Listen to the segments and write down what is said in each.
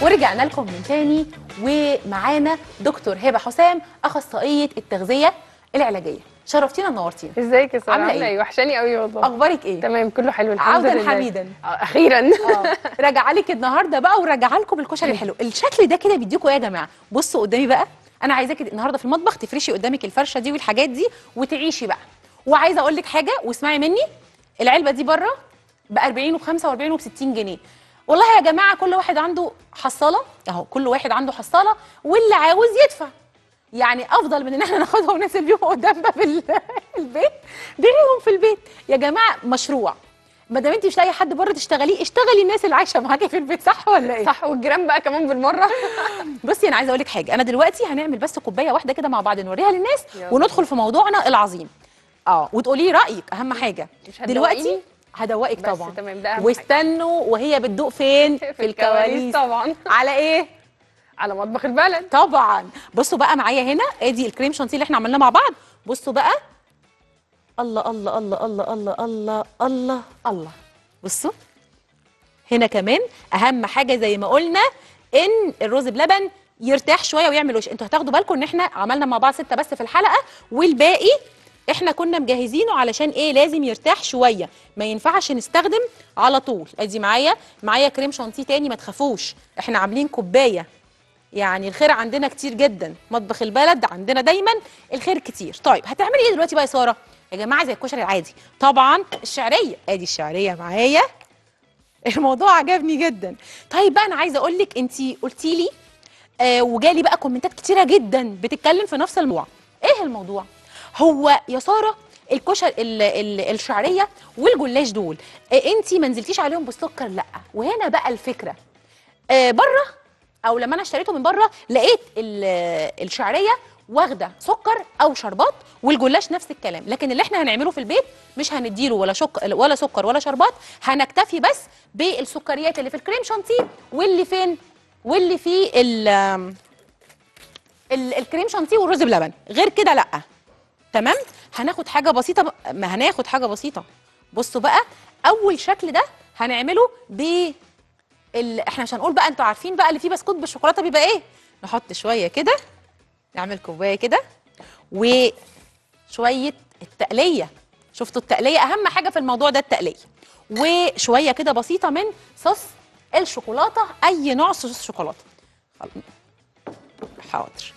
ورجعنا لكم من تاني ومعانا دكتور هبه حسام اخصائيه التغذيه العلاجيه شرفتينا ونورتينا ازيك يا ساره عاملة عامله إيه؟ ايه وحشاني قوي والله اخبارك ايه تمام كله حلو الحمد عودا لله حميدا آه، اخيرا اه راجعه لك النهارده بقى وراجعه لكم الكشري الحلو الشكل ده كده بيديكوا ايه يا جماعه بصوا قدامي بقى انا عايزاكي النهارده في المطبخ تفرشي قدامك الفرشه دي والحاجات دي وتعيشي بقى وعايزه اقول لك حاجه واسمعي مني العلبه دي بره ب 40 و 45 و 60 جنيه والله يا جماعه كل واحد عنده حصاله اهو كل واحد عنده حصاله واللي عاوز يدفع يعني افضل من ان احنا ناخدها وننزل بيهم قدام باب ال- البيت بيعيهم في البيت يا جماعه مشروع ما دام انت مش لاقي حد بره تشتغليه اشتغلي الناس اللي عايشه معاكي في البيت صح ولا ايه صح والجيران بقى كمان بالمره بصي انا عايزه اقول لك حاجه انا دلوقتي هنعمل بس كوبايه واحده كده مع بعض نوريها للناس يلا. وندخل في موضوعنا العظيم اه وتقولي لي رايك اهم حاجه مش دلوقتي هتدوقيني؟ هدوقك بس طبعا تمام، ده أهم حاجة. واستنوا وهي بتدوق فين في الكواليس طبعا على ايه على مطبخ البلد طبعا بصوا بقى معايا هنا ادي الكريم شانتيه اللي احنا عملناه مع بعض بصوا بقى الله الله الله الله الله الله الله الله بصوا هنا كمان اهم حاجه زي ما قلنا ان الرز بلبن يرتاح شويه ويعمل وش انتوا هتاخدوا بالكم ان احنا عملنا مع بعض سته بس في الحلقه والباقي احنا كنا مجهزينه علشان ايه لازم يرتاح شويه ما ينفعش نستخدم على طول ادي معايا معايا كريم شانتيه تاني ما تخافوش احنا عاملين كوبايه يعني الخير عندنا كتير جدا مطبخ البلد عندنا دايما الخير كتير طيب هتعملي ايه دلوقتي بقى يا ساره يا جماعه زي الكشري العادي طبعا الشعريه ادي الشعريه معايا الموضوع عجبني جدا طيب بقى انا عايزه اقول لك انت قلتي لي آه وجالي بقى كومنتات كتيره جدا بتتكلم في نفس الموضوع ايه الموضوع هو يا ساره الكشر ال ال الشعريه والجلاش دول آه انت ما نزلتيش عليهم بالسكر لا وهنا بقى الفكره آه بره او لما انا اشتريته من بره لقيت ال- الشعريه واخده سكر او شربات والجلاش نفس الكلام لكن اللي احنا هنعمله في البيت مش هنديله ولا شك ولا سكر ولا شربات هنكتفي بس بالسكريات اللي في الكريم شانتيه واللي فين واللي في ال ال- الكريم شانتيه والرز بلبن غير كده لا تمام هناخد حاجه بسيطه ب- ما هناخد حاجه بسيطه بصوا بقى اول شكل ده هنعمله ب ال... احنا مش هنقول بقى انتوا عارفين بقى اللي فيه بسكوت بالشوكولاته بيبقى ايه نحط شويه كده نعمل كوبايه كده وشويه التقليه شفتوا التقليه اهم حاجه في الموضوع ده التقليه وشويه كده بسيطه من صوص الشوكولاته اي نوع صوص شوكولاته خلاص. حاضر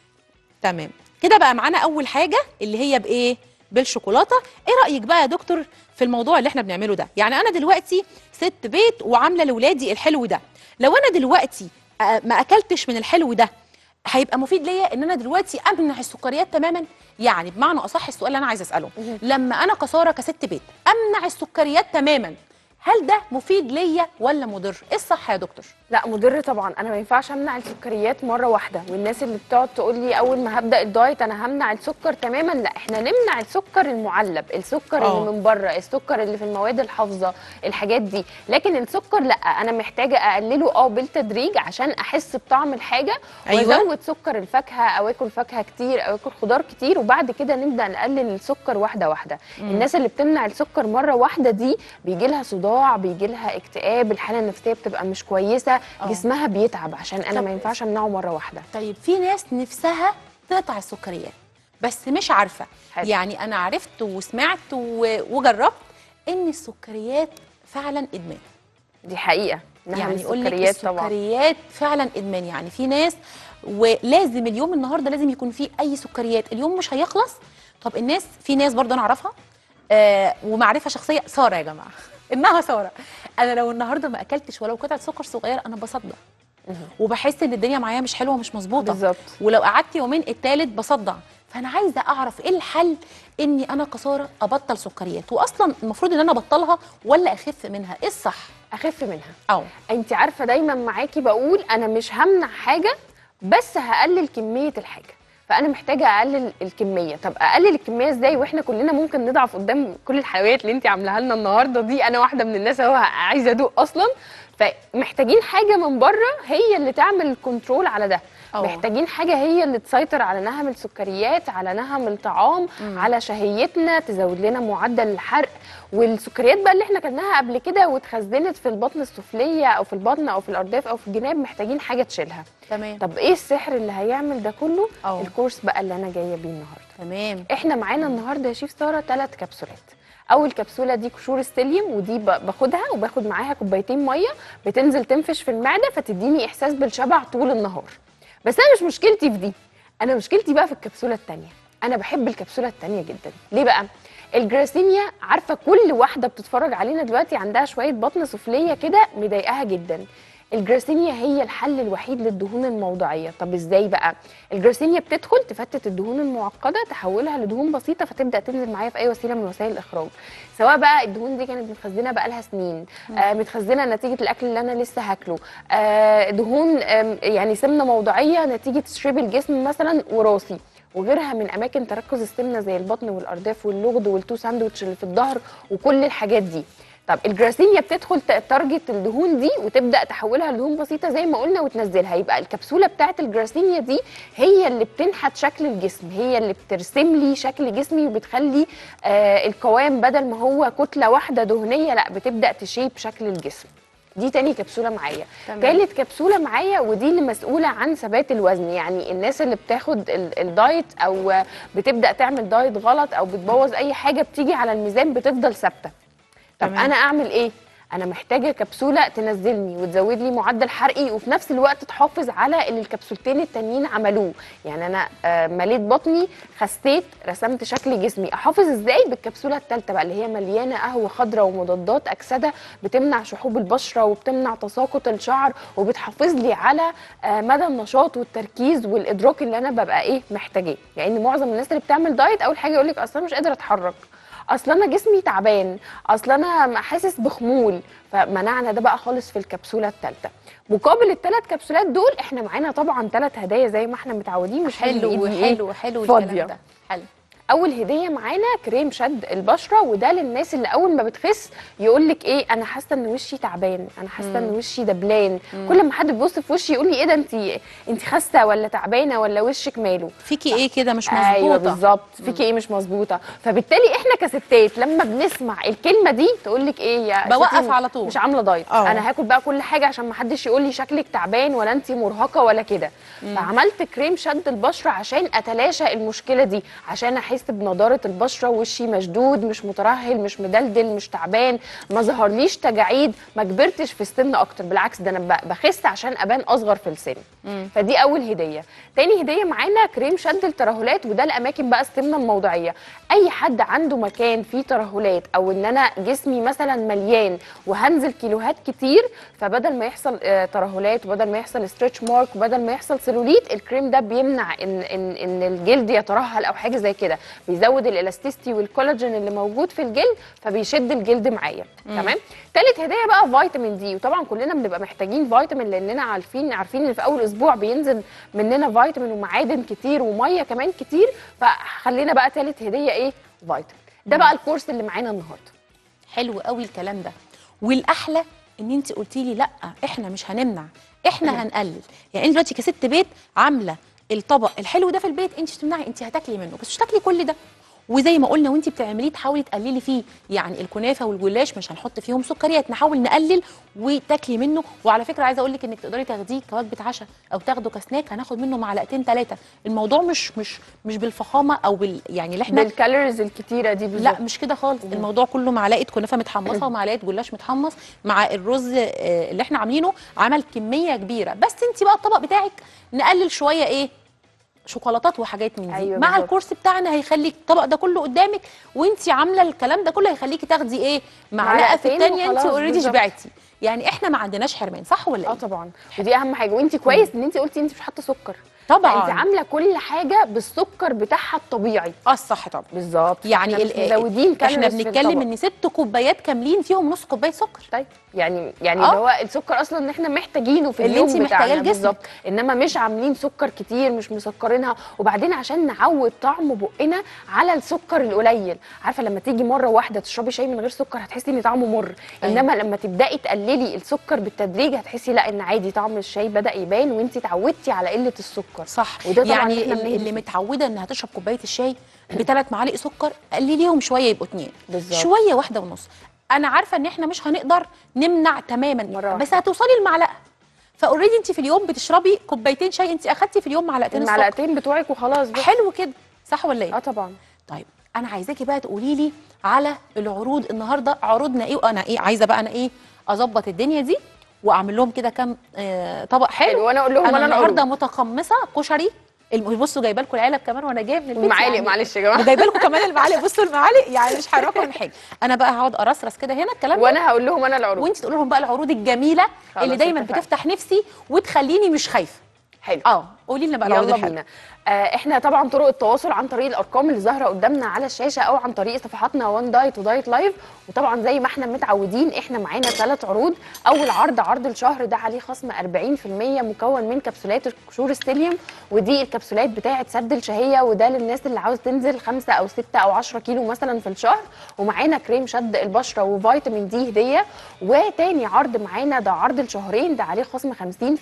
تمام كده بقى معانا اول حاجه اللي هي بايه بالشوكولاته ايه رايك بقى يا دكتور في الموضوع اللي احنا بنعمله ده يعني انا دلوقتي ست بيت وعامله لاولادي الحلو ده لو انا دلوقتي آه، ما اكلتش من الحلو ده هيبقى مفيد ليا ان انا دلوقتي امنع السكريات تماما يعني بمعنى اصح السؤال اللي انا عايزه اساله لما انا كساره كست بيت امنع السكريات تماما هل ده مفيد ليا ولا مضر ايه الصح يا دكتور لا مضر طبعا انا ما ينفعش امنع السكريات مره واحده والناس اللي بتقعد تقول لي اول ما هبدا الدايت انا همنع السكر تماما لا احنا نمنع السكر المعلب السكر آه. اللي من بره السكر اللي في المواد الحافظه الحاجات دي لكن السكر لا انا محتاجه اقلله اه بالتدريج عشان احس بطعم الحاجه أيوة. وازود سكر الفاكهه او اكل فاكهه كتير او اكل خضار كتير وبعد كده نبدا نقلل السكر واحده واحده الناس اللي بتمنع السكر مره واحده دي بيجي لها صداع بيجي لها اكتئاب الحاله النفسيه بتبقى مش كويسه آه. جسمها بيتعب عشان انا طب- ما ينفعش امنعه مره واحده طيب في ناس نفسها تقطع السكريات بس مش عارفه حلو. يعني انا عرفت وسمعت و- وجربت ان السكريات فعلا ادمان دي حقيقه إنها من يعني يقول لك السكريات طبعا السكريات فعلا ادمان يعني في ناس ولازم اليوم النهارده لازم يكون فيه اي سكريات اليوم مش هيخلص طب الناس في ناس برضه انا اعرفها آه ومعرفه شخصيه ساره يا جماعه انها ساره انا لو النهارده ما اكلتش ولو قطعه سكر صغيره انا بصدع وبحس ان الدنيا معايا مش حلوه ومش مظبوطه بالظبط. ولو قعدت يومين التالت بصدع فانا عايزه اعرف ايه الحل اني انا كساره ابطل سكريات واصلا المفروض ان انا ابطلها ولا اخف منها ايه الصح اخف منها اه انت عارفه دايما معاكي بقول انا مش همنع حاجه بس هقلل كميه الحاجه فانا محتاجه اقلل الكميه طب اقلل الكميه ازاي واحنا كلنا ممكن نضعف قدام كل الحلويات اللي انت عاملاها لنا النهارده دي انا واحده من الناس اهو عايزه ادوق اصلا فمحتاجين حاجه من بره هي اللي تعمل الكنترول على ده أوه. محتاجين حاجه هي اللي تسيطر على نهم السكريات على نهم الطعام على شهيتنا تزود لنا معدل الحرق والسكريات بقى اللي احنا كلناها قبل كده واتخزنت في البطن السفليه او في البطن او في الارداف او في الجناب محتاجين حاجه تشيلها تمام طب ايه السحر اللي هيعمل ده كله أه. الكورس بقى اللي انا جايه بيه النهارده تمام احنا معانا النهارده يا شيف ساره ثلاث كبسولات اول كبسوله دي قشور السيليوم ودي ب- باخدها وباخد معاها كوبايتين ميه بتنزل تنفش في المعده فتديني احساس بالشبع طول النهار بس انا مش مشكلتي في دي انا مشكلتي بقى في الكبسوله الثانيه انا بحب الكبسوله الثانيه جدا ليه بقى الجراسيميا عارفه كل واحده بتتفرج علينا دلوقتي عندها شويه بطن سفليه كده مضايقاها جدا الجراسيميا هي الحل الوحيد للدهون الموضعيه طب ازاي بقى الجراسيميا بتدخل تفتت الدهون المعقده تحولها لدهون بسيطه فتبدا تنزل معايا في اي وسيله من وسائل الاخراج سواء بقى الدهون دي كانت متخزنه بقى لها سنين آه متخزنه نتيجه الاكل اللي انا لسه هاكله آه دهون آم، يعني سمنه موضعيه نتيجه شرب الجسم مثلا وراثي وغيرها من اماكن تركز السمنه زي البطن والارداف واللغد والتو ساندوتش اللي في الظهر وكل الحاجات دي طب الجراسيميا بتدخل ت- تارجت الدهون دي وتبدا تحولها لدهون بسيطه زي ما قلنا وتنزلها يبقى الكبسوله بتاعه الجراسيميا دي هي اللي بتنحت شكل الجسم هي اللي بترسم لي شكل جسمي وبتخلي آه القوام بدل ما هو كتله واحده دهنيه لا بتبدا تشيب شكل الجسم دي تاني كبسوله معايا تمام. تالت كبسوله معايا ودي اللي مسؤوله عن ثبات الوزن يعني الناس اللي بتاخد ال- الدايت او بتبدا تعمل دايت غلط او بتبوظ اي حاجه بتيجي على الميزان بتفضل ثابته طب تمام. انا اعمل ايه انا محتاجه كبسوله تنزلني وتزود لي معدل حرقي وفي نفس الوقت تحافظ على اللي الكبسولتين التانيين عملوه يعني انا آه، مليت بطني خسيت رسمت شكل جسمي احافظ ازاي بالكبسوله الثالثه بقى اللي هي مليانه قهوه خضراء ومضادات اكسده بتمنع شحوب البشره وبتمنع تساقط الشعر وبتحافظ لي على آه، مدى النشاط والتركيز والادراك اللي انا ببقى ايه محتاجاه لان يعني معظم الناس اللي بتعمل دايت اول حاجه يقول لك اصلا مش قادره اتحرك اصل انا جسمي تعبان اصل انا حاسس بخمول فمنعنا ده بقى خالص في الكبسوله الثالثه مقابل الثلاث كبسولات دول احنا معانا طبعا ثلاث هدايا زي ما احنا متعودين مش هنلاقي حلو إيدي إيه حلو حلو فاضية. الكلام ده حلو اول هديه معانا كريم شد البشره وده للناس اللي اول ما بتخس يقول لك ايه انا حاسه ان وشي تعبان انا حاسه ان وشي دبلان كل ما حد بيبص في وشي يقول لي ايه ده انت انت خاسه ولا تعبانه ولا وشك ماله فيكي ايه كده مش مظبوطه ايوه بالظبط فيكي ايه مش مظبوطه فبالتالي احنا كستات لما بنسمع الكلمه دي تقول لك ايه يا بوقف ستي على طول. مش عامله دايت اه. انا هاكل بقى كل حاجه عشان ما حدش يقول لي شكلك تعبان ولا انت مرهقه ولا كده فعملت كريم شد البشره عشان اتلاشى المشكله دي عشان احس بنضاره البشره وشي مشدود مش مترهل مش مدلدل مش تعبان ما ظهرليش تجاعيد ما كبرتش في السن اكتر بالعكس ده انا ب- بخس عشان ابان اصغر في السن فدي اول هديه تاني هديه معانا كريم شد الترهلات وده الاماكن بقى السمنه الموضعيه اي حد عنده مكان فيه ترهلات او ان انا جسمي مثلا مليان وهنزل كيلوهات كتير فبدل ما يحصل آه، ترهلات وبدل ما يحصل ستريتش مارك وبدل ما يحصل سيلوليت الكريم ده بيمنع ان ان ان الجلد يترهل او حاجه زي كده بيزود الالاستيستي والكولاجين اللي موجود في الجلد فبيشد الجلد معايا تمام تالت هديه بقى فيتامين دي وطبعا كلنا بنبقى محتاجين فيتامين لاننا عارفين عارفين ان في اول اسبوع بينزل مننا فيتامين ومعادن كتير وميه كمان كتير فخلينا بقى تالت هديه ايه فيتامين ده بقى الكورس اللي معانا النهارده حلو قوي الكلام ده والاحلى ان انت قلتي لي لا احنا مش هنمنع احنا هنقلل يعني انت دلوقتي كست بيت عامله الطبق الحلو ده في البيت انت مش تمنعي انت هتاكلي منه بس مش تاكلي كل ده وزي ما قلنا وانت بتعمليه تحاولي تقللي فيه يعني الكنافه والجلاش مش هنحط فيهم سكريات نحاول نقلل وتاكلي منه وعلى فكره عايزه اقول لك انك تقدري تاخديه كوجبه عشاء او تاخده كسناك هناخد منه معلقتين ثلاثه الموضوع مش مش مش بالفخامه او بال يعني اللي احنا بالكالوريز الكتيره دي بالظبط لا مش كده خالص الموضوع كله معلقه كنافه متحمصه ومعلقه جلاش متحمص مع الرز آه، اللي احنا عاملينه عمل كميه كبيره بس انت بقى الطبق بتاعك نقلل شويه ايه شوكولاتات وحاجات من دي أيوة مع بالظبط. الكورس بتاعنا هيخليك الطبق ده كله قدامك وانت عامله الكلام ده كله هيخليكي تاخدي ايه معلقه في معلقتين الثانيه انت وخلاص اوريدي بالظبط. شبعتي يعني احنا ما عندناش حرمان صح ولا اه ايه طبعا ودي اهم حاجه وانت كويس ان انت قلتي انت مش حاطه سكر طبعاً. انت عامله كل حاجه بالسكر بتاعها الطبيعي اه الصح طبعا بالظبط يعني احنا مش ال- مزودين احنا calories في بنتكلم الطبق. ان ست كوبايات كاملين فيهم نص كوبايه سكر طيب يعني يعني آه. اللي هو السكر اصلا ان احنا محتاجينه في اللي اليوم انتي محتاجاه بتاعنا لجسمك. بالظبط انما مش عاملين سكر كتير مش مسكرينها وبعدين عشان نعود طعم بقنا على السكر القليل عارفه لما تيجي مره واحده تشربي شاي من غير سكر هتحسي ان طعمه مر أيوة. انما لما تبداي تقللي السكر بالتدريج هتحسي لا ان عادي طعم الشاي بدا يبان وانت اتعودتي على قله السكر صح وده طبعا يعني إحنا اللي, بنهدي اللي فيه. متعوده انها تشرب كوبايه الشاي بثلاث معالق سكر قلليهم شويه يبقوا اتنين بالظبط. شويه واحده ونص انا عارفه ان احنا مش هنقدر نمنع تماما مرة واحدة. بس هتوصلي المعلقه فاوريدي انت في اليوم بتشربي كوبايتين شاي انت اخدتي في اليوم معلقتين السكر المعلقتين بتوعك وخلاص بقى حلو كده صح ولا ايه اه طبعا طيب انا عايزاكي بقى تقولي لي على العروض النهارده عروضنا ايه وانا ايه عايزه بقى انا ايه اظبط الدنيا دي واعمل لهم كده كام آه طبق حلو حلو وانا اقول لهم انا انا النهارده العروض متقمصه كشري الم- بصوا جايبه لكم العلب كمان وانا جايه من البيت المعالق يعني معلش يا جماعه وجايبه لكم كمان المعالق بصوا المعالق يعني مش هعرفكم من حاجه انا بقى هقعد ارصرص كده هنا الكلام ده وانا هقول لهم انا العروض وانت تقولي لهم بقى العروض الجميله خلاص اللي دايما اتفقنا. بتفتح نفسي وتخليني مش خايفه حلو اه قولي لنا بقى العروض يلا الحلوه بينا آه احنا طبعا طرق التواصل عن طريق الارقام اللي ظاهره قدامنا على الشاشه او عن طريق صفحاتنا وان دايت ودايت لايف وطبعا زي ما احنا متعودين احنا معانا ثلاث عروض اول عرض عرض الشهر ده عليه خصم 40% مكون من كبسولات قشور السيليوم ودي الكبسولات بتاعه سد الشهيه وده للناس اللي عاوز تنزل 5 او 6 او 10 كيلو مثلا في الشهر ومعانا كريم شد البشره وفيتامين دي هديه وتاني عرض معانا ده عرض الشهرين ده عليه خصم 50%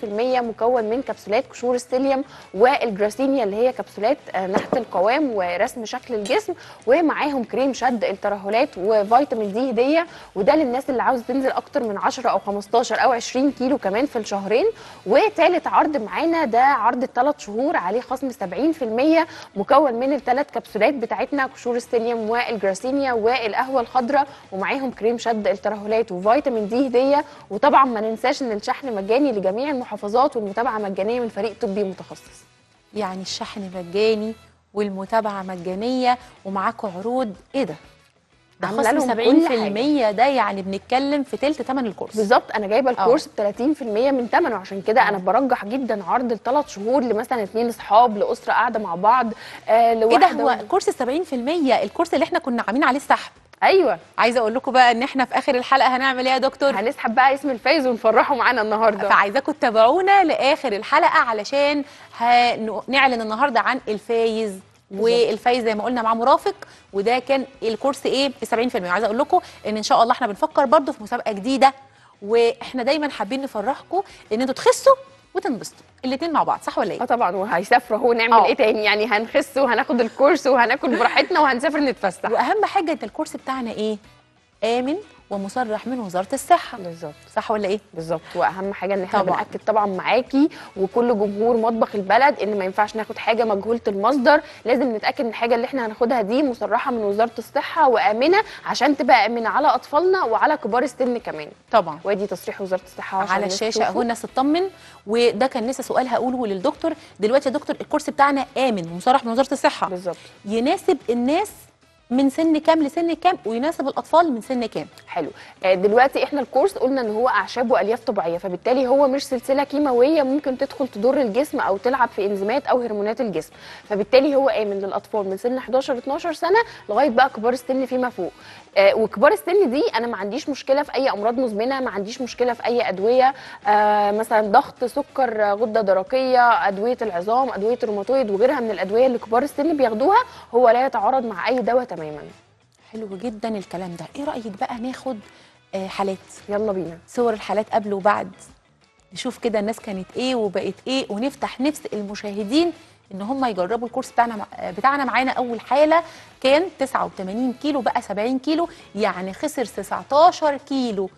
مكون من كبسولات قشور السيليوم والجراسينيا اللي هي كبسولات آه، نحت القوام ورسم شكل الجسم ومعاهم كريم شد الترهلات وفيتامين دي هديه وده للناس اللي عاوز تنزل اكتر من 10 او 15 او 20 كيلو كمان في الشهرين وتالت عرض معانا ده عرض الثلاث شهور عليه خصم 70% مكون من الثلاث كبسولات بتاعتنا قشور السيليوم والجراسينيا والقهوه الخضراء ومعاهم كريم شد الترهلات وفيتامين دي هديه وطبعا ما ننساش ان الشحن مجاني لجميع المحافظات والمتابعه مجانيه من فريق طبي متخصص يعني الشحن مجاني والمتابعه مجانيه ومعاكم عروض ايه ده ده عاملة خصم لهم كل 70% ده يعني بنتكلم في تلت ثمن الكورس بالظبط انا جايبه الكورس ب 30% من ثمنه عشان كده انا برجح جدا عرض الثلاث شهور لمثلا اثنين اصحاب لاسره قاعده مع بعض آه ايه ده لواحده هو كورس ال 70% الكورس اللي احنا كنا عاملين عليه السحب ايوه عايزه اقول لكم بقى ان احنا في اخر الحلقه هنعمل ايه يا دكتور هنسحب بقى اسم الفايز ونفرحه معانا النهارده فعايزاكم تتابعونا لاخر الحلقه علشان هن- نعلن النهارده عن الفايز والفايز زي ما قلنا مع مرافق وده كان الكورس ايه ب 70% عايزه اقول لكم ان ان شاء الله احنا بنفكر برضو في مسابقه جديده واحنا دايما حابين نفرحكم ان انتوا تخسوا وتنبسطوا الاثنين مع بعض صح ولا ايه اه طبعا وهيسافروا اهو نعمل آه. ايه تاني يعني هنخس وهناخد الكورس وهناكل براحتنا وهنسافر نتفسح واهم حاجه ان الكورس بتاعنا ايه امن ومصرح من وزاره الصحه بالظبط صح ولا ايه بالظبط واهم حاجه ان احنا طبعاً. بناكد طبعا معاكي وكل جمهور مطبخ البلد ان ما ينفعش ناخد حاجه مجهوله المصدر لازم نتاكد ان الحاجه اللي احنا هناخدها دي مصرحه من وزاره الصحه وامنه عشان تبقى امنه على اطفالنا وعلى كبار السن كمان طبعا وادي تصريح وزاره الصحه عشان على الناس الشاشه تشوفه. اهو الناس تطمن وده كان لسه سؤال هقوله للدكتور دلوقتي يا دكتور الكورس بتاعنا امن ومصرح من وزاره الصحه بالظبط يناسب الناس من سن كام لسن كام ويناسب الاطفال من سن كام حلو آه، دلوقتي احنا الكورس قلنا ان هو اعشاب والياف طبيعيه فبالتالي هو مش سلسله كيماويه ممكن تدخل تضر الجسم او تلعب في انزيمات او هرمونات الجسم فبالتالي هو امن للاطفال من سن 11 12 سنه لغايه بقى كبار السن فيما فوق آه، وكبار السن دي انا ما عنديش مشكله في اي امراض مزمنه ما عنديش مشكله في اي ادويه آه، مثلا ضغط سكر آه، غده درقيه ادويه العظام ادويه الروماتويد وغيرها من الادويه اللي كبار السن بياخدوها هو لا يتعارض مع اي دواء تماما حلو جدا الكلام ده ايه رايك بقى ناخد آه، حالات يلا بينا صور الحالات قبل وبعد نشوف كده الناس كانت ايه وبقت ايه ونفتح نفس المشاهدين ان هم يجربوا الكورس بتاعنا مع- بتاعنا معانا اول حاله كان 89 كيلو بقى 70 كيلو يعني خسر 19 كيلو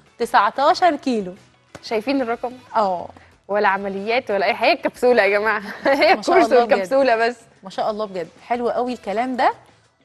19 كيلو شايفين الرقم اه ولا عمليات ولا اي حاجه كبسوله يا جماعه هي ما شاء الكورس الله بجد. والكبسوله بس ما شاء الله بجد حلو قوي الكلام ده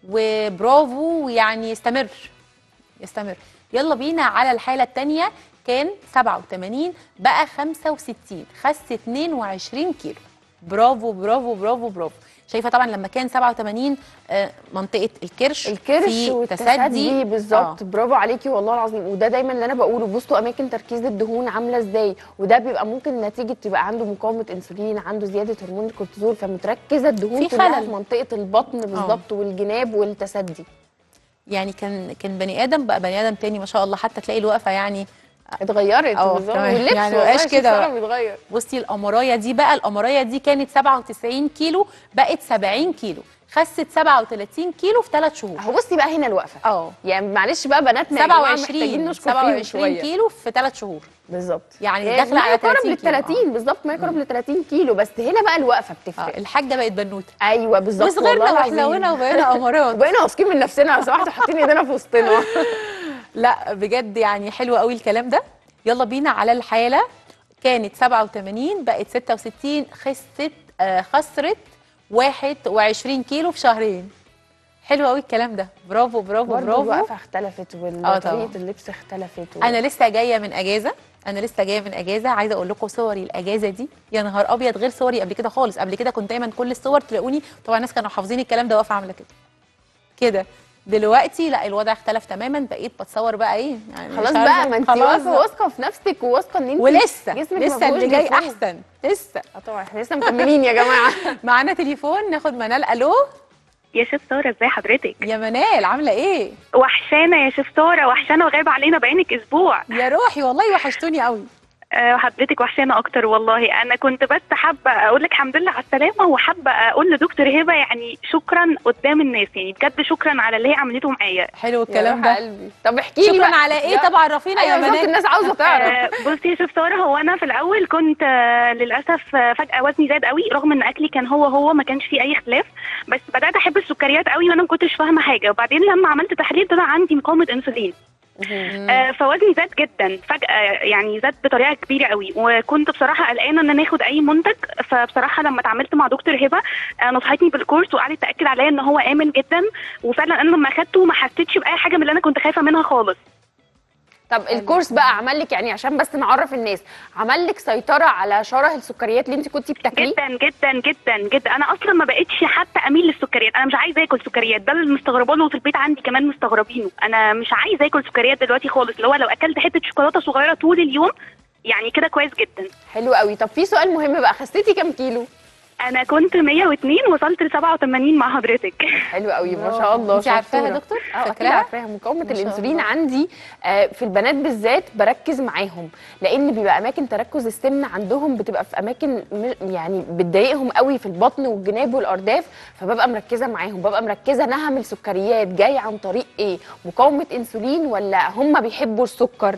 وبرافو ويعني يستمر يستمر يلا بينا على الحالة التانية كان 87 بقى 65 خس 22 كيلو برافو برافو برافو برافو شايفه طبعا لما كان 87 آه، منطقه الكرش الكرش في والتسدي بالظبط آه. برافو عليكي والله العظيم وده دايما اللي انا بقوله بصوا اماكن تركيز الدهون عامله ازاي وده بيبقى ممكن نتيجه تبقى عنده مقاومه انسولين عنده زياده هرمون الكورتيزول فمتركزه الدهون في كلها خلل. في منطقه البطن بالظبط والجناب والتسدي يعني كان كان بني ادم بقى بني ادم تاني ما شاء الله حتى تلاقي الوقفه يعني اتغيرت اه، بالظبط تمام. واللبس يعني والله مبقاش شوف كده سارة بقى. بيتغير بصي القمرايه دي بقى القمرايه دي كانت 97 كيلو بقت 70 كيلو خست 37 كيلو في 3 شهور اهو بصي بقى هنا الوقفه اه يعني معلش بقى بناتنا يا جماعة 27 محتاجين نشكر فيهم 27 شويه كيلو في 3 شهور بالظبط يعني هي داخلة ما على يقرب 30 لل كيلو. 30 بالظبط ما يقرب لل 30 كيلو بس هنا بقى الوقفه اه بتفرق الحاجه بقت بنوته ايوه بالظبط وصغرنا والله واحنا العظيم. هنا وبقينا قمرات بقينا واثقين من نفسنا لو سمحتوا حاطين ايدينا في وسطنا لا بجد يعني حلو قوي الكلام ده يلا بينا على الحاله كانت 87 بقت 66 خست آه خسرت 21 كيلو في شهرين حلو قوي الكلام ده برافو برافو برضه برافو الوقفه اختلفت اه طبعا. وطريقه اللبس اختلفت و... انا لسه جايه من اجازه انا لسه جايه من اجازه عايزه اقول لكم صوري الاجازه دي يا نهار ابيض غير صوري قبل كده خالص قبل كده كنت دايما كل الصور تلاقوني طبعا الناس كانوا حافظين الكلام ده واقفه عامله كده كده دلوقتي لا الوضع اختلف تماما بقيت بتصور بقى ايه يعني مش خلاص عارفة- بقى ما انت خلاص واقفه بقى. واثقه في نفسك وواثقه ان انت ولسه جسمك ما لسه فيهوش اللي جاي ديفو. احسن لسه اه طبعا احنا لسه مكملين يا جماعه معانا تليفون ناخد منال الو يا شيف ساره ازي حضرتك يا منال عامله ايه وحشانه يا شيف ساره وحشانه وغايبه علينا بقالك اسبوع يا روحي والله وحشتوني قوي أه حضرتك وحشانه اكتر والله انا كنت بس حابه اقول لك الحمد لله على السلامه وحابه اقول لدكتور هبه يعني شكرا قدام الناس يعني بجد شكرا على اللي هي عملته معايا حلو يا الكلام روح ده قلبي طب احكي لي شكرا بقى. على ايه يا- طب عرفينا يا ايوه بالظبط منال الناس عاوزه تعرف أه بصي يا شيف ساره هو انا في الاول كنت أه للاسف آه، فجاه وزني زاد قوي رغم ان اكلي كان هو هو ما كانش فيه اي اختلاف بس بدات احب السكريات قوي وانا ما كنتش فاهمه حاجه وبعدين لما عملت تحليل طلع عندي مقاومه انسولين آه، فوزني زاد جدا فجأة يعني زاد بطريقة كبيرة قوي وكنت بصراحة قلقانة ان انا اخد اي منتج فبصراحة لما اتعاملت مع دكتور هبة آه، نصحتني بالكورس وقعدت تأكد عليا ان هو آمن جدا وفعلا انا لما اخدته ما حسيتش بأي حاجة من اللي انا كنت خايفة منها خالص طب الكورس بقى عمل لك يعني عشان بس نعرف الناس عمل لك سيطره على شره السكريات اللي انت كنتي بتاكليه جدا جدا جدا جدا انا اصلا ما بقتش حتى اميل للسكريات انا مش عايزه اكل سكريات ده اللي مستغربانه وفي البيت عندي كمان مستغربينه انا مش عايزه اكل سكريات دلوقتي خالص اللي هو لو اكلت حته شوكولاته صغيره طول اليوم يعني كده كويس جدا حلو قوي طب في سؤال مهم بقى خسيتي كام كيلو انا كنت 102 وصلت ل 87 مع حضرتك حلو قوي ما شاء الله انت عارفاها يا شطورة. دكتور اه اكيد فاكراها عارفاها مقاومه ما شاء الانسولين الله. عندي آه، في البنات بالذات بركز معاهم لان بيبقى اماكن تركز السمن عندهم بتبقى في اماكن م- يعني بتضايقهم قوي في البطن والجناب والارداف فببقى مركزه معاهم ببقى مركزه نهم السكريات جاي عن طريق ايه مقاومه انسولين ولا هم بيحبوا السكر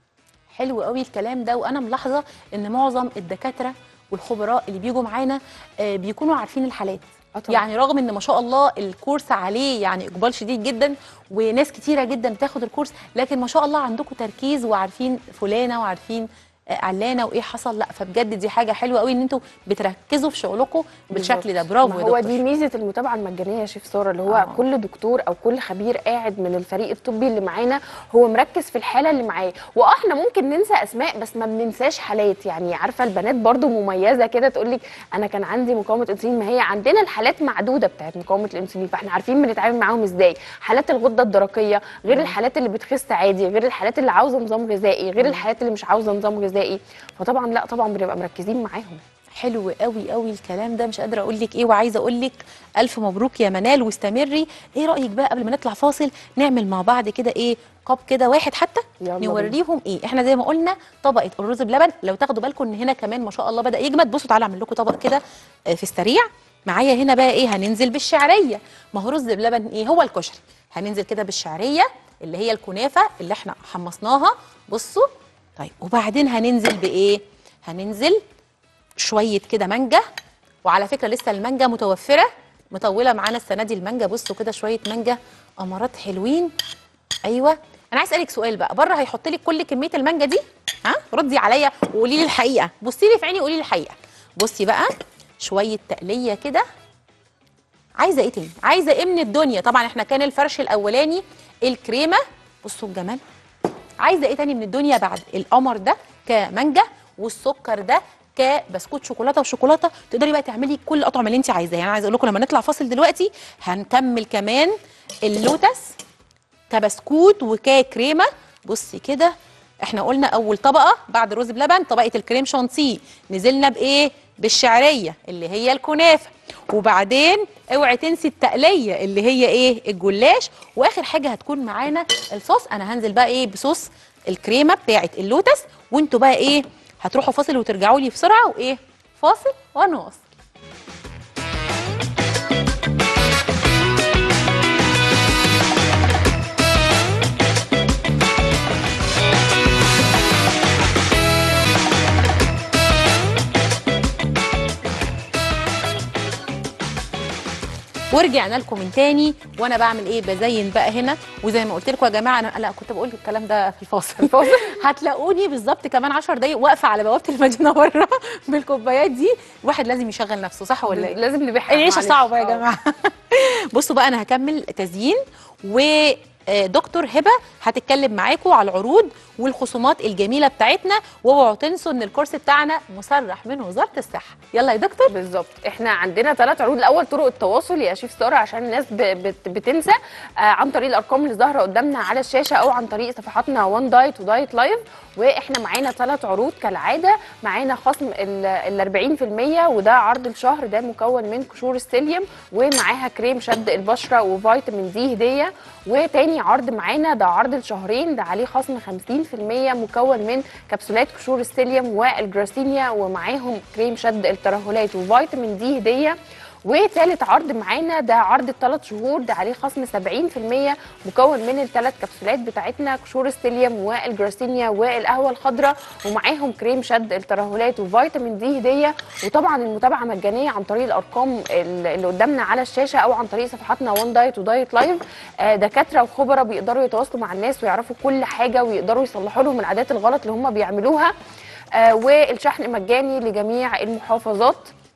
حلو قوي الكلام ده وانا ملاحظه ان معظم الدكاتره والخبراء اللي بيجوا معانا آه، بيكونوا عارفين الحالات آه طبعاً. يعني رغم ان ما شاء الله الكورس عليه يعني اقبال شديد جدا وناس كتيره جدا بتاخد الكورس لكن ما شاء الله عندكم تركيز وعارفين فلانه وعارفين آه، علانه وايه حصل لا فبجد دي حاجه حلوه قوي ان انتوا بتركزوا في شغلكم بالشكل ده برافو ما يا هو دكتور دي ميزه المتابعه المجانيه يا شيف ساره اللي هو آه. آه. كل دكتور او كل خبير قاعد من الفريق الطبي اللي معانا هو مركز في الحاله اللي معاه واه احنا ممكن ننسى اسماء بس ما بننساش حالات يعني عارفه البنات برضو مميزه كده تقول لك انا كان عندي مقاومه انسولين ما هي عندنا الحالات معدوده بتاعت مقاومه الانسولين فاحنا عارفين بنتعامل معاهم ازاي حالات الغده الدرقيه غير الحالات اللي بتخس عادي غير الحالات اللي عاوزه نظام غذائي غير الحالات اللي مش عاوزه نظام غذائي فطبعا لا طبعا بنبقى مركزين معاهم حلو قوي قوي الكلام ده مش قادره اقول لك ايه وعايزه اقول لك الف مبروك يا منال واستمري ايه رايك بقى قبل ما نطلع فاصل نعمل مع بعض كده ايه قاب كده واحد حتى يلا بينا. نوريهم ايه احنا زي ما قلنا طبقه الرز بلبن لو تاخدوا بالكم ان هنا كمان ما شاء الله بدا يجمد بصوا تعالى اعمل لكم طبق كده آه، في السريع معايا هنا بقى ايه هننزل بالشعريه ما هو رز بلبن ايه هو الكشري هننزل كده بالشعريه اللي هي الكنافه اللي احنا حمصناها بصوا طيب وبعدين هننزل بايه هننزل شويه كده مانجا وعلى فكره لسه المانجا متوفره مطوله معانا السنه دي المانجا بصوا كده شويه مانجا امارات حلوين ايوه انا عايز اسالك سؤال بقى بره هيحط لك كل كميه المانجا دي ها ردي عليا وقولي لي الحقيقه بصي لي في عيني وقولي لي الحقيقه بصي بقى شويه تقليه كده عايزه ايه تاني عايزه ايه من الدنيا طبعا احنا كان الفرش الاولاني الكريمه بصوا الجمال عايزه ايه تاني من الدنيا بعد القمر ده كمانجا والسكر ده كبسكوت شوكولاته وشوكولاته تقدري بقى تعملي كل الاطعمه اللي انت عايزاها يعني عايزه اقول لكم لما نطلع فاصل دلوقتي هنكمل كمان اللوتس كبسكوت وككريمه بصي كده احنا قلنا اول طبقه بعد الرز بلبن طبقه الكريم شانتيه نزلنا بايه بالشعريه اللي هي الكنافه وبعدين اوعي تنسي التقليه اللي هي ايه الجلاش واخر حاجه هتكون معانا الصوص انا هنزل بقى ايه بصوص الكريمه بتاعه اللوتس وانتوا بقى ايه هتروحوا فاصل وترجعوا لي بسرعه وايه فاصل ونواصل ورجعنا لكم من تاني وانا بعمل ايه بزين بقى هنا وزي ما قلت لكم يا جماعه انا لا كنت بقول الكلام ده في الفاصل الفاصل؟ هتلاقوني بالظبط كمان 10 دقايق واقفه على بوابه المدينه بره بالكوبايات دي الواحد لازم يشغل نفسه صح ولا ايه لازم نبيعها العيشه معلش. صعبه يا آه. جماعه بصوا بقى انا هكمل تزيين ودكتور هبه هتتكلم معاكم على العروض والخصومات الجميله بتاعتنا واوعوا تنسوا ان الكورس بتاعنا مسرح من وزاره الصحه يلا يا دكتور بالظبط احنا عندنا ثلاث عروض الاول طرق التواصل يا شيف ساره عشان الناس ب- بت- بتنسى آه عن طريق الارقام اللي ظاهره قدامنا على الشاشه او عن طريق صفحاتنا وان دايت ودايت لايف واحنا معانا ثلاث عروض كالعاده معانا خصم ال 40% وده عرض الشهر ده مكون من قشور السيليوم ومعاها كريم شد البشره وفيتامين دي هديه وتاني عرض معانا ده عرض الشهرين ده عليه خصم 50% مكون من كبسولات قشور السيليوم والجراسينيا ومعاهم كريم شد الترهلات وفيتامين دي هديه وثالث عرض معانا ده عرض الثلاث شهور ده عليه خصم 70% مكون من الثلاث كبسولات بتاعتنا قشور السيليوم والجراسينيا والقهوه الخضراء ومعاهم كريم شد الترهلات وفيتامين دي هديه وطبعا المتابعه مجانيه عن طريق الارقام اللي قدامنا على الشاشه او عن طريق صفحاتنا وان دايت ودايت لايف آه، دكاتره وخبراء بيقدروا يتواصلوا مع الناس ويعرفوا كل حاجه ويقدروا يصلحوا لهم العادات الغلط اللي هم بيعملوها آه، والشحن مجاني لجميع المحافظات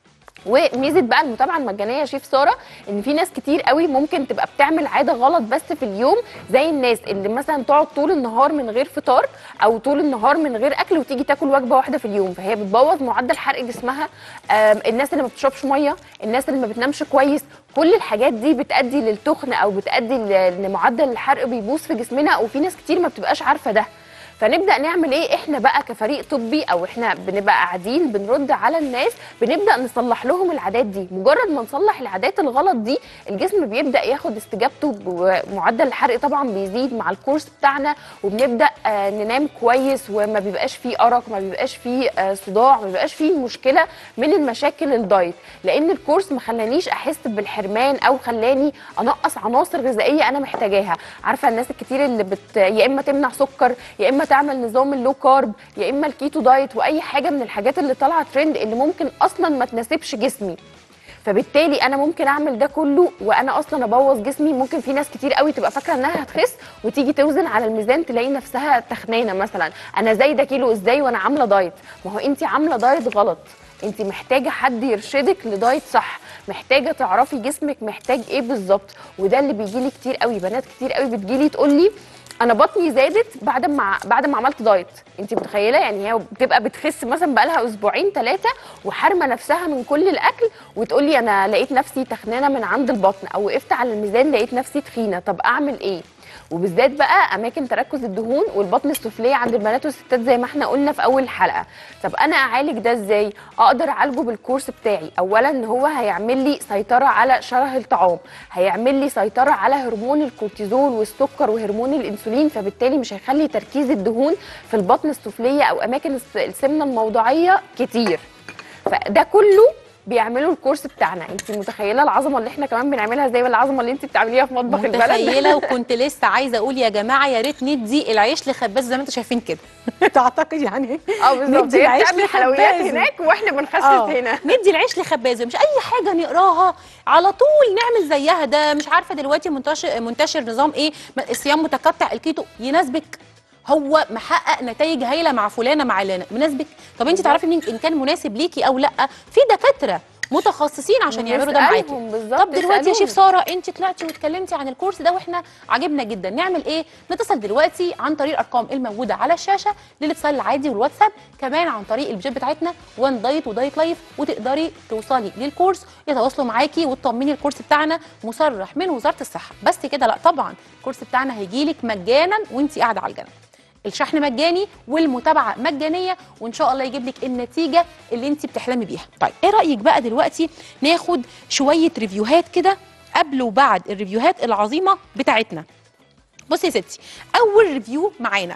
وميزه بقى المتابعه المجانيه يا شيف ساره ان في ناس كتير قوي ممكن تبقى بتعمل عاده غلط بس في اليوم زي الناس اللي مثلا تقعد طول النهار من غير فطار او طول النهار من غير اكل وتيجي تاكل وجبه واحده في اليوم فهي بتبوظ معدل حرق جسمها آم، الناس اللي ما بتشربش ميه الناس اللي ما بتنامش كويس كل الحاجات دي بتؤدي للتخن او بتؤدي ل- ان معدل الحرق بيبوظ في جسمنا وفي ناس كتير ما بتبقاش عارفه ده فنبدا نعمل ايه احنا بقى كفريق طبي او احنا بنبقى قاعدين بنرد على الناس بنبدا نصلح لهم العادات دي مجرد ما نصلح العادات الغلط دي الجسم بيبدا ياخد استجابته ومعدل الحرق طبعا بيزيد مع الكورس بتاعنا وبنبدا آه، ننام كويس وما بيبقاش فيه ارق ما بيبقاش فيه آه، صداع ما بيبقاش فيه مشكله من المشاكل الدايت لان الكورس ما خلانيش احس بالحرمان او خلاني انقص عناصر غذائيه انا محتاجاها عارفه الناس الكتير اللي بت يا اما تمنع سكر يا اما تعمل نظام اللو كارب يا اما الكيتو دايت واي حاجه من الحاجات اللي طالعه ترند اللي ممكن اصلا ما تناسبش جسمي فبالتالي انا ممكن اعمل ده كله وانا اصلا ابوظ جسمي ممكن في ناس كتير قوي تبقى فاكره انها هتخس وتيجي توزن على الميزان تلاقي نفسها تخنانه مثلا انا زايده كيلو ازاي وانا عامله دايت ما هو انت عامله دايت غلط انت محتاجه حد يرشدك لدايت صح محتاجه تعرفي جسمك محتاج ايه بالظبط وده اللي بيجي لي كتير قوي بنات كتير قوي بتجيلي تقول لي انا بطني زادت بعد ما بعد ما عملت دايت انت متخيله يعني هي بتبقى بتخس مثلا بقالها اسبوعين ثلاثه وحارمه نفسها من كل الاكل وتقول لي انا لقيت نفسي تخنانه من عند البطن او وقفت على الميزان لقيت نفسي تخينه طب اعمل ايه وبالذات بقى اماكن تركز الدهون والبطن السفليه عند البنات والستات زي ما احنا قلنا في اول الحلقه طب انا اعالج ده ازاي اقدر اعالجه بالكورس بتاعي اولا ان هو هيعمل لي سيطره على شره الطعام هيعمل لي سيطره على هرمون الكورتيزول والسكر وهرمون الانسولين فبالتالي مش هيخلي تركيز الدهون في البطن السفليه او اماكن الس- السمنه الموضعيه كتير فده كله بيعملوا الكورس بتاعنا انت متخيله العظمه اللي احنا كمان بنعملها زي العظمه اللي انت بتعمليها في مطبخ البلد متخيله وكنت لسه عايزه اقول يا جماعه يا ريت ندي العيش لخباز زي ما انتوا شايفين كده تعتقد يعني اه بالظبط ندي هي العيش بتعمل حلويات لخباز. هناك واحنا بنخسس آه، هنا ندي العيش لخبازه مش اي حاجه نقراها على طول نعمل زيها ده مش عارفه دلوقتي منتشر منتشر نظام ايه الصيام متقطع الكيتو يناسبك هو محقق نتائج هايله مع فلانه مع علانه مناسبك طب انت تعرفي مين ان كان مناسب ليكي او لا في دكاتره متخصصين عشان يعملوا ده معاكي نسألهم بالظبط، طب دلوقتي يا اسألوهم. شيف ساره انت طلعتي واتكلمتي عن الكورس ده واحنا عجبنا جدا نعمل ايه نتصل دلوقتي عن طريق الارقام الموجوده على الشاشه للاتصال العادي والواتساب كمان عن طريق البيجات بتاعتنا وان دايت ودايت لايف وتقدري توصلي للكورس يتواصلوا معاكي وتطمني الكورس بتاعنا مصرح من وزاره الصحه بس كده لا طبعا الكورس بتاعنا هيجيلك مجانا وانت قاعده على الجنب الشحن مجاني والمتابعه مجانيه وان شاء الله يجيب لك النتيجه اللي انت بتحلمي بيها طيب ايه رايك بقى دلوقتي ناخد شويه ريفيوهات كده قبل وبعد الريفيوهات العظيمه بتاعتنا بصي يا ستي اول ريفيو معانا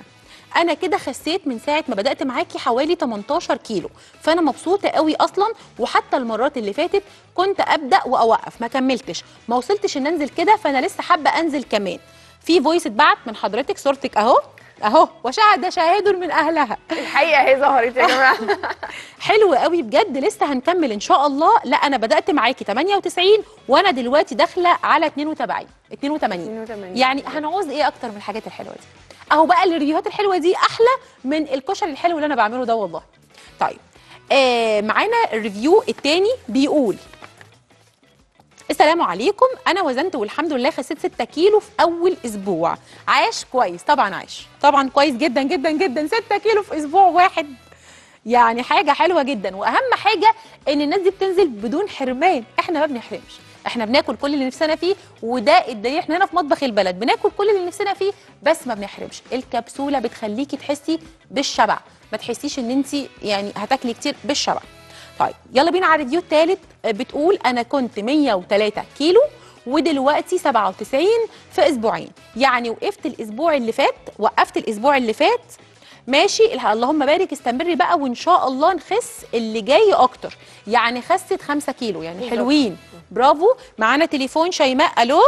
انا كده خسيت من ساعه ما بدات معاكي حوالي 18 كيلو فانا مبسوطه قوي اصلا وحتى المرات اللي فاتت كنت ابدا واوقف ما كملتش ما وصلتش ان انزل كده فانا لسه حابه انزل كمان في فويس اتبعت من حضرتك صورتك اهو اهو وشهد شاهد من اهلها الحقيقه هي ظهرت يا جماعه حلو قوي بجد لسه هنكمل ان شاء الله لا انا بدات معاكي 98 وانا دلوقتي داخله على 82 82 82. يعني هنعوز ايه اكتر من الحاجات الحلوه دي اهو بقى الريفيوهات الحلوه دي احلى من الكشري الحلو اللي انا بعمله ده والله طيب آه معانا الريفيو التاني بيقول السلام عليكم انا وزنت والحمد لله خسيت 6 كيلو في اول اسبوع عاش كويس طبعا عاش طبعا كويس جدا جدا جدا 6 كيلو في اسبوع واحد يعني حاجه حلوه جدا واهم حاجه ان الناس دي بتنزل بدون حرمان احنا ما بنحرمش احنا بناكل كل اللي نفسنا فيه وده الدليل احنا هنا في مطبخ البلد بناكل كل اللي نفسنا فيه بس ما بنحرمش الكبسوله بتخليكي تحسي بالشبع ما تحسيش ان انت يعني هتاكلي كتير بالشبع طيب يلا بينا على الريفيو الثالث بتقول انا كنت 103 كيلو ودلوقتي 97 في اسبوعين يعني وقفت الاسبوع اللي فات وقفت الاسبوع اللي فات ماشي اله- اللهم بارك استمري بقى وان شاء الله نخس اللي جاي اكتر يعني خست 5 كيلو يعني بالظبط. حلوين برافو معانا تليفون شيماء الو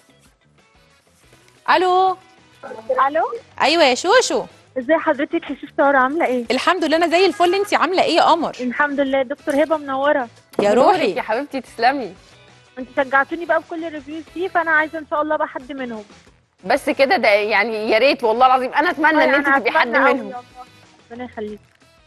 الو الو ايوه يا شوشو ازي حضرتك يا شيف ساره عامله ايه الحمد لله انا زي الفل انت عامله ايه يا قمر الحمد لله دكتور هبه منوره يا دورك روحي يا حبيبتي تسلمي انت شجعتوني بقى بكل الريفيوز دي فانا عايزه ان شاء الله ابقى حد منهم بس كده ده يعني يا ريت والله العظيم انا اتمنى ان انت أنا تبقي حد أتمنى أوي منهم والله. ربنا يخليك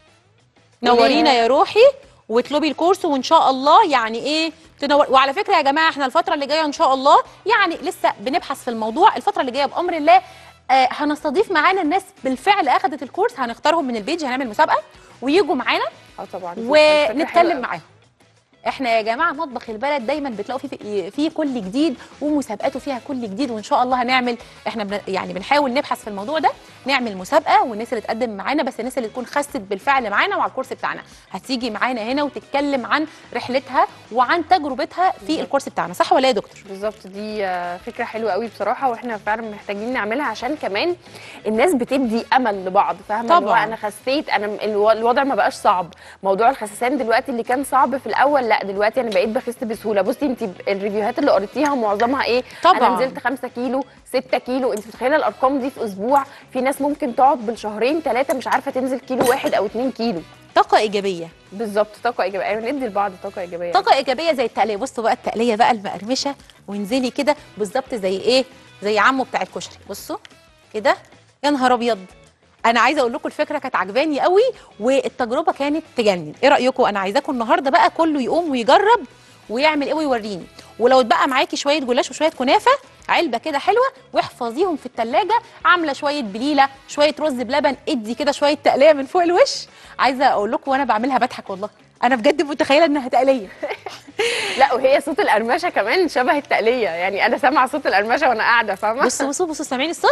نورينا يا روحي واطلبي الكورس وان شاء الله يعني ايه تنور وعلى فكره يا جماعه احنا الفتره اللي جايه ان شاء الله يعني لسه بنبحث في الموضوع الفتره اللي جايه بامر الله آه هنستضيف معانا الناس بالفعل اخذت الكورس هنختارهم من البيج هنعمل مسابقه ويجوا معانا اه طبعا فكرة حلوة ونتكلم أوي. معاهم احنا يا جماعه مطبخ البلد دايما بتلاقوا فيه فيه كل جديد ومسابقاته فيها كل جديد وان شاء الله هنعمل احنا بن يعني بنحاول نبحث في الموضوع ده نعمل مسابقه والناس اللي تقدم معانا بس الناس اللي تكون خست بالفعل معانا وعلى الكورس بتاعنا هتيجي معانا هنا وتتكلم عن رحلتها وعن تجربتها في الكورس بتاعنا صح ولا إيه يا دكتور بالظبط دي آه، فكره حلوه قوي بصراحه واحنا فعلا محتاجين نعملها عشان كمان الناس بتدي امل لبعض فاهمه اللي هو طبعاً. انا خسيت انا م- الو- الوضع ما بقاش صعب موضوع الخسسان دلوقتي اللي كان صعب في الاول لا دلوقتي انا بقيت بخس بسهوله بصي انت الريفيوهات اللي قريتيها معظمها ايه طبعاً. انا نزلت 5 كيلو 6 كيلو انت متخيله الارقام دي في اسبوع في ناس ممكن تقعد بالشهرين ثلاثه مش عارفه تنزل كيلو واحد او 2 كيلو طاقه ايجابيه بالظبط طاقه ايجابيه ايوه ندي لبعض طاقه ايجابيه طاقه ايجابيه زي التقليه بصوا بقى التقليه بقى المقرمشه وانزلي كده بالظبط زي ايه زي عمو بتاع الكشري بصوا كده يا نهار ابيض انا عايزه اقول لكم الفكره كانت عجباني قوي والتجربه كانت تجنن ايه رايكم انا عايزاكم النهارده بقى كله يقوم ويجرب ويعمل ايه ويوريني ولو اتبقى معاكي شويه جلاش وشويه كنافه علبه كده حلوه واحفظيهم في التلاجة عامله شويه بليله شويه رز بلبن ادي كده شويه تقليه من فوق الوش عايزه اقول لكم وانا بعملها بضحك والله انا بجد متخيله انها تقليه لا وهي صوت القرمشه كمان شبه التقليه يعني انا سامعه صوت القرمشه وانا قاعده فاهمه بصوا بصوا بصوا سامعين الصوت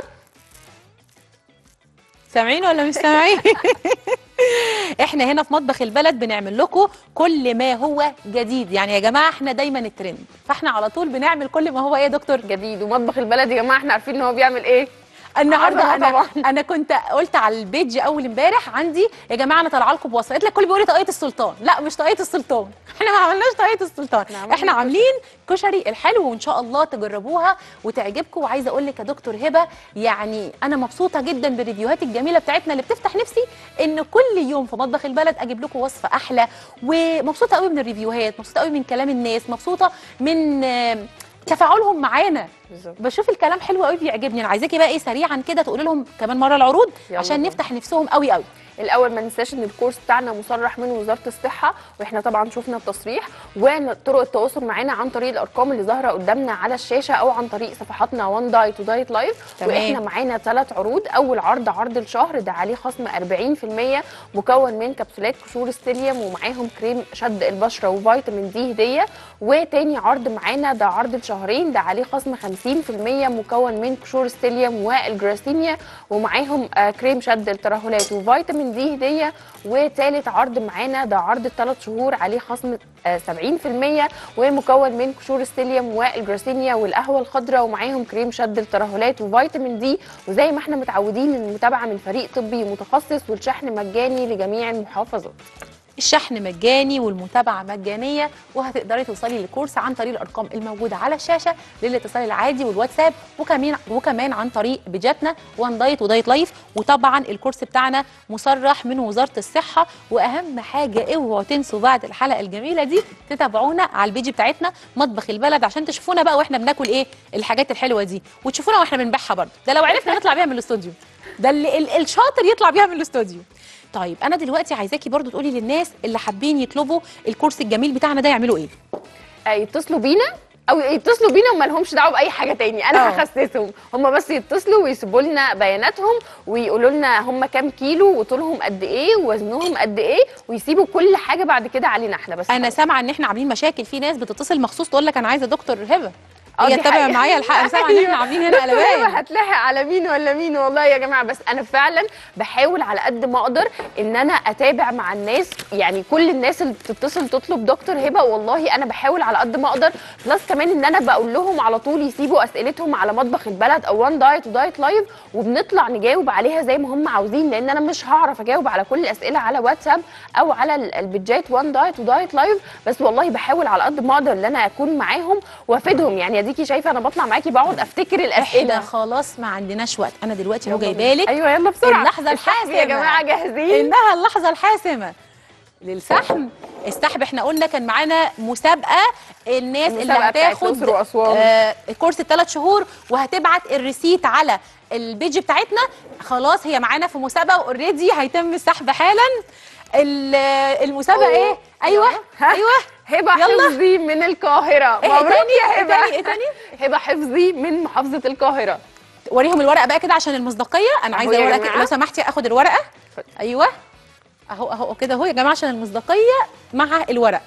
سامعين ولا مش سامعين احنا هنا في مطبخ البلد بنعمل لكم كل ما هو جديد يعني يا جماعه احنا دايما الترند فاحنا على طول بنعمل كل ما هو ايه يا دكتور جديد ومطبخ البلد يا جماعه احنا عارفين ان هو بيعمل ايه النهارده عارفة انا طبعاً. انا كنت قلت على البيج اول امبارح عندي يا جماعه انا طالعه لكم بوصفه قلت لك الكل بيقول لي طاقيه السلطان لا مش طاقيه السلطان احنا ما عملناش طاقيه السلطان إحنا عملنا احنا عاملين كشري الحلو وان شاء الله تجربوها وتعجبكم وعايزه اقول لك يا دكتور هبه يعني انا مبسوطه جدا بالريفيوهات الجميله بتاعتنا اللي بتفتح نفسي ان كل يوم في مطبخ البلد اجيب لكم وصفه احلى ومبسوطه قوي من الريفيوهات مبسوطه قوي من كلام الناس مبسوطه من آه، تفاعلهم معانا بالظبط بشوف الكلام حلو قوي بيعجبني انا عايزاكي بقى ايه سريعا كده تقولي لهم كمان مره العروض يلا عشان بينا. نفتح نفسهم قوي قوي الاول ما ننساش ان الكورس بتاعنا مصرح من وزاره الصحه واحنا طبعا شفنا التصريح وطرق التواصل معانا عن طريق الارقام اللي ظاهره قدامنا على الشاشه او عن طريق صفحاتنا وان دايت ودايت لايف تمام. واحنا معانا ثلاث عروض اول عرض عرض الشهر ده عليه خصم 40% مكون من كبسولات قشور السيليوم ومعاهم كريم شد البشره وفيتامين دي هديه وتاني عرض معانا ده عرض الشهرين ده عليه خصم 50% مكون من قشور ستيليوم والجراسينيا ومعاهم آه، كريم شد الترهلات وفيتامين دي هديه وتالت عرض معانا ده عرض الثلاث شهور عليه خصم آه، 70% ومكون من قشور ستيليوم والجراسينيا والقهوه الخضراء ومعاهم كريم شد الترهلات وفيتامين دي وزي ما احنا متعودين المتابعه من فريق طبي متخصص والشحن مجاني لجميع المحافظات الشحن مجاني والمتابعه مجانيه وهتقدري توصلي للكورس عن طريق الارقام الموجوده على الشاشه للاتصال العادي والواتساب وكمان وكمان عن طريق بيجاتنا وان دايت ودايت لايف وطبعا الكورس بتاعنا مصرح من وزاره الصحه واهم حاجه اوعوا تنسوا بعد الحلقه الجميله دي تتابعونا على البيج بتاعتنا مطبخ البلد عشان تشوفونا بقى واحنا بناكل ايه الحاجات الحلوه دي وتشوفونا واحنا بنبيعها برضه ده لو عرفنا نطلع بيها من الاستوديو ده اللي ال- الشاطر يطلع بيها من الاستوديو طيب انا دلوقتي عايزاكي برضو تقولي للناس اللي حابين يطلبوا الكورس الجميل بتاعنا ده يعملوا ايه آه، يتصلوا بينا او يتصلوا بينا وما لهمش دعوه باي حاجه تاني انا آه. هخسسهم هم بس يتصلوا ويسيبوا لنا بياناتهم ويقولوا لنا هم كام كيلو وطولهم قد ايه ووزنهم قد ايه ويسيبوا كل حاجه بعد كده علينا احنا بس انا سامعه ان احنا عاملين مشاكل في ناس بتتصل مخصوص تقول لك انا عايزه دكتور هبه آه، هي دي تتابع حقيقة. معايا الحق انا سامعه ان احنا أيوة. عاملين هنا دكتور هبة قلبان هتلاحق على مين ولا مين والله يا جماعه بس انا فعلا بحاول على قد ما اقدر ان انا اتابع مع الناس يعني كل الناس اللي بتتصل تطلب دكتور هبه والله انا بحاول على قد ما اقدر بلس كمان ان انا بقول لهم على طول يسيبوا اسئلتهم على مطبخ البلد او وان دايت ودايت لايف وبنطلع نجاوب عليها زي ما هم عاوزين لان انا مش هعرف اجاوب على كل الاسئله على واتساب او على ال- البيجات وان دايت ودايت لايف بس والله بحاول على قد ما اقدر ان انا اكون معاهم وافيدهم يعني اديكي شايفه انا بطلع معاكي بقعد افتكر احنا الاسئله خلاص ما عندناش وقت انا دلوقتي اهو يلا جايبه لك ايوه يلا بسرعه اللحظة السحب الحاسمة. يا جماعه جاهزين انها اللحظه الحاسمه للسحب السحب احنا قلنا كان معانا مسابقه الناس اللي المسابقة بتاعت هتاخد الأقصر وأسوان. آه كورس الثلاث شهور وهتبعت الريسيت على البيج بتاعتنا خلاص هي معانا في مسابقه اوريدي هيتم السحب حالا ال- المسابقه ايه ايوه ها؟ ايوه هبه يلا. حفظي من القاهره إيه مبروك تاني؟ يا إيه هبه تاني؟ إيه تاني؟ هبه حفظي من محافظه القاهره وريهم الورقه بقى كده عشان المصداقيه انا أهو عايزه يا ورقه جماعة. لو سمحتي اخد الورقه ايوه اهو اهو كده اهو يا جماعه عشان المصداقيه مع الورق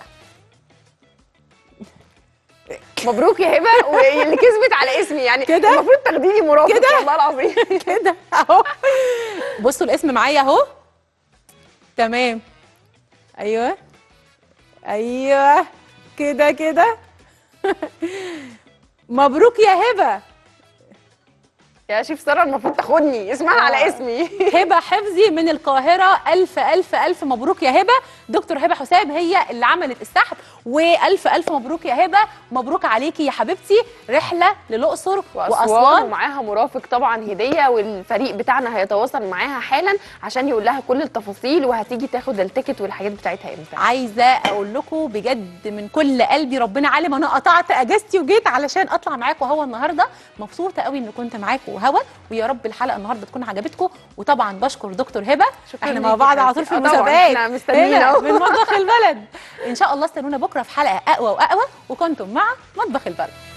مبروك يا هبه واللي كسبت على اسمي يعني كده؟ المفروض تاخديني مرافق كده؟ والله العظيم كده اهو بصوا الاسم معايا اهو تمام ايوه ايوه كده كده مبروك يا هبه يا شيف ساره المفروض تاخدني اسمها آه. على اسمي هبه حفظي من القاهره الف الف الف مبروك يا هبه دكتور هبه حسام هي اللي عملت السحب والف الف مبروك يا هبه مبروك عليكي يا حبيبتي رحله للاقصر واسوان واسوان ومعاها مرافق طبعا هديه والفريق بتاعنا هيتواصل معاها حالا عشان يقول لها كل التفاصيل وهتيجي تاخد التيكت والحاجات بتاعتها امتى عايزه اقول لكم بجد من كل قلبي ربنا عالم انا قطعت اجازتي وجيت علشان اطلع معاكم هوا النهارده مبسوطه قوي ان كنت معاكم هوا ويا رب الحلقه النهارده تكون عجبتكم وطبعا بشكر دكتور هبه شكراً احنا ليكي مع بعض يا على طول في حبيبتي. آه طبعاً، المسابقات إحنا مستنيين هنا أهو. من مطبخ البلد ان شاء الله استنونا بكره في حلقه اقوى واقوى وكنتم مع مطبخ البلد